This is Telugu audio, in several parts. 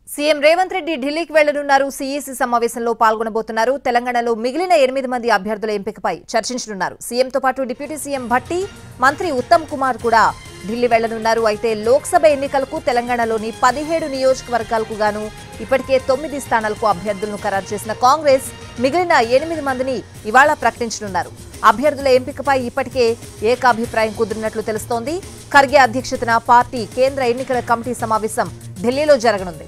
సీఎం రేవంత్ రెడ్డి ఢిల్లీకి వెళ్లనున్నారు సీఈసీ సమావేశంలో పాల్గొనబోతున్నారు తెలంగాణలో మిగిలిన ఎనిమిది మంది అభ్యర్థుల ఎంపికపై చర్చించనున్నారు సీఎంతో పాటు డిప్యూటీ సీఎం భట్టి మంత్రి ఉత్తమ్ కుమార్ కూడా ఢిల్లీ వెళ్లనున్నారు అయితే లోక్సభ ఎన్నికలకు తెలంగాణలోని పదిహేడు నియోజకవర్గాలకు గాను ఇప్పటికే తొమ్మిది స్థానాలకు అభ్యర్థులను ఖరారు చేసిన కాంగ్రెస్ మిగిలిన ఎనిమిది మందిని ఇవాళ ప్రకటించనున్నారు అభ్యర్థుల ఎంపికపై ఇప్పటికే ఏకాభిప్రాయం కుదిరినట్లు తెలుస్తోంది ఖర్గే అధ్యక్షతన పార్టీ కేంద్ర ఎన్నికల కమిటీ సమావేశం ఢిల్లీలో జరగనుంది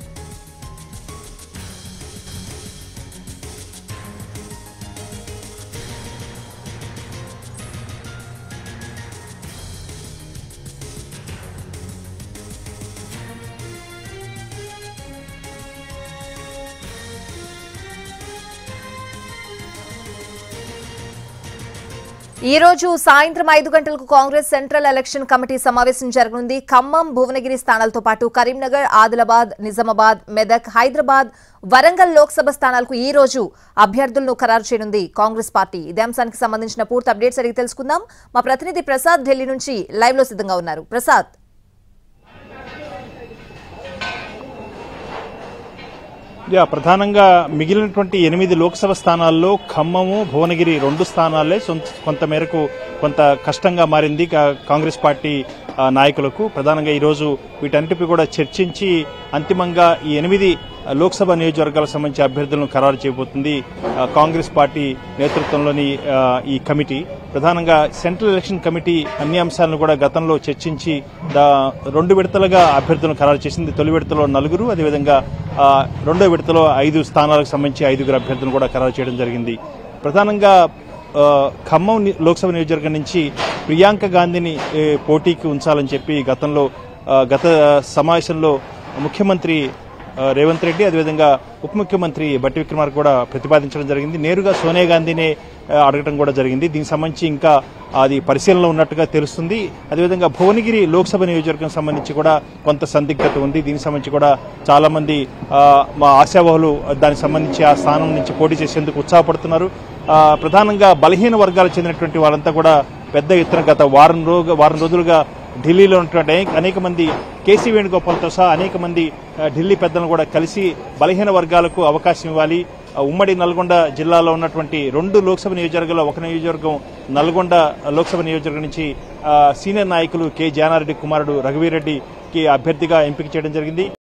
ఈ రోజు సాయంత్రం ఐదు గంటలకు కాంగ్రెస్ సెంట్రల్ ఎలక్షన్ కమిటీ సమావేశం జరగనుంది ఖమ్మం భువనగిరి స్థానాలతో పాటు కరీంనగర్ ఆదిలాబాద్ నిజామాబాద్ మెదక్ హైదరాబాద్ వరంగల్ లోక్సభ స్థానాలకు ఈ రోజు అభ్యర్థులను ఖరారు చేయనుంది కాంగ్రెస్ పార్టీ ఇదే అంశానికి సంబంధించిన పూర్తి అప్డేట్స్ అడిగి తెలుసుకుందాం మా ప్రతినిధి ప్రసాద్ ఢిల్లీ నుంచి లైవ్ లో సిద్ధంగా ఉన్నారు ప్రసాద్ యా ప్రధానంగా మిగిలినటువంటి ఎనిమిది లోక్సభ స్థానాల్లో ఖమ్మము భువనగిరి రెండు స్థానాలే సొంత- కొంత మేరకు కొంత కష్టంగా మారింది కా- కాంగ్రెస్ పార్టీ ఆ, నాయకులకు ప్రధానంగా ఈరోజు వీటన్నిటిపై కూడా చర్చించి అంతిమంగా ఈ ఎనిమిది ఆ, లోక్సభ నియోజకవర్గాలకు సంబంధించి అభ్యర్థులను ఖరారు చేయబోతుంది ఆ, కాంగ్రెస్ పార్టీ నేతృత్వంలోని ఆ, ఈ కమిటీ ప్రధానంగా సెంట్రల్ ఎలక్షన్ కమిటీ అన్ని అంశాలను కూడా గతంలో చర్చించి దా- రెండు విడతలుగా అభ్యర్థులను ఖరారు చేసింది తొలి విడతలో నలుగురు అదేవిధంగా ఆ, రెండో విడతలో ఐదు స్థానాలకు సంబంధించి ఐదుగురు అభ్యర్థులను కూడా ఖరారు చేయడం జరిగింది ప్రధానంగా ఆ, ఖమ్మం ని- లోక్సభ నియోజకవర్గం నుంచి ప్రియాంక గాంధీని ఏ, పోటీకి ఉంచాలని చెప్పి గతంలో ఆ, గత సమావేశంలో ముఖ్యమంత్రి ఆ, రేవంత్ రెడ్డి అదేవిధంగా ఉప ముఖ్యమంత్రి బట్టి విక్రమార్క కూడా ప్రతిపాదించడం జరిగింది నేరుగా సోనియా గాంధీనే ఆ, అడగడం కూడా జరిగింది దీనికి సంబంధించి ఇంకా అది పరిశీలనలో ఉన్నట్టుగా తెలుస్తుంది అదేవిధంగా భువనగిరి లోక్సభ నియోజకవర్గం సంబంధించి కూడా కొంత సందిగ్ధత ఉంది దీనికి సంబంధించి కూడా చాలా మంది ఆ, మా ఆశావహులు దానికి సంబంధించి ఆ స్థానం నుంచి పోటీ చేసేందుకు ఉత్సాహపడుతున్నారు ఆ, ప్రధానంగా బలహీన వర్గాలకు చెందినటువంటి వాళ్ళంతా కూడా పెద్ద ఎత్తున గత వారం రోజు వారం రోజులుగా ఢిల్లీలో ఉన్నటువంటి అనేక- అనేక మంది కేసీ వేణుగోపాల్తో సహా అనేక మంది ఆ, ఢిల్లీ పెద్దలను కూడా కలిసి బలహీన వర్గాలకు అవకాశం ఇవ్వాలి ఆ, ఉమ్మడి నల్గొండ జిల్లాలో ఉన్నటువంటి రెండు లోక్సభ నియోజకవర్గాల్లో ఒక నియోజకవర్గం నల్గొండ లోక్సభ నియోజకవర్గం నుంచి ఆ, సీనియర్ నాయకులు కె జానారెడ్డి కుమారుడు రఘువీరెడ్డికి అభ్యర్థిగా ఎంపిక చేయడం జరిగింది